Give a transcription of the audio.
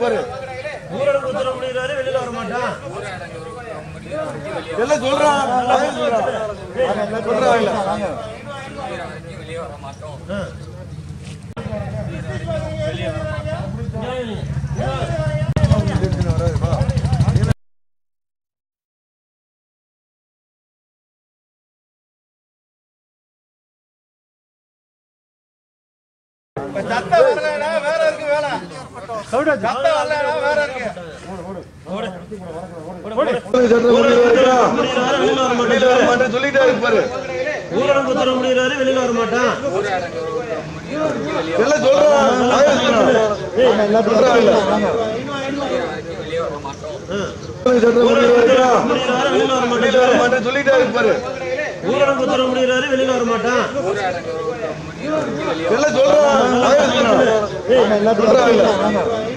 பாரு ஊரடங்கு உத்தரவு முடிகிறாரு வெளியில வர மாட்டான் எல்லாம் சொல்றான் அவன் சொல்றான் சொல்றாங்க சத்தம் வரலனா வேற இருக்கு வேலை சத்தம் வரலனா வேற இருக்கு வெளியில வர மாட்டேன்னு சொல்லிட்டே இருக்கு பாரு ஊரடங்கு உத்தரவு முடிகிறாரு வெளியில வர மாட்டான் எல்லாம் சொல்றான் அவன் சொல்றான் சொல்றாங்க முடிகிறாரு வெளியில வர மாட்டான் வெளியில வர மாட்டேன்னு சொல்லிட்டே இருக்கு பாரு ஊரடங்கு உத்தரவு முடிகிறாரு வெளியில வர மாட்டான் எல்லாம் சொல்றான் அவன் சொல்றான் சொல்றாங்க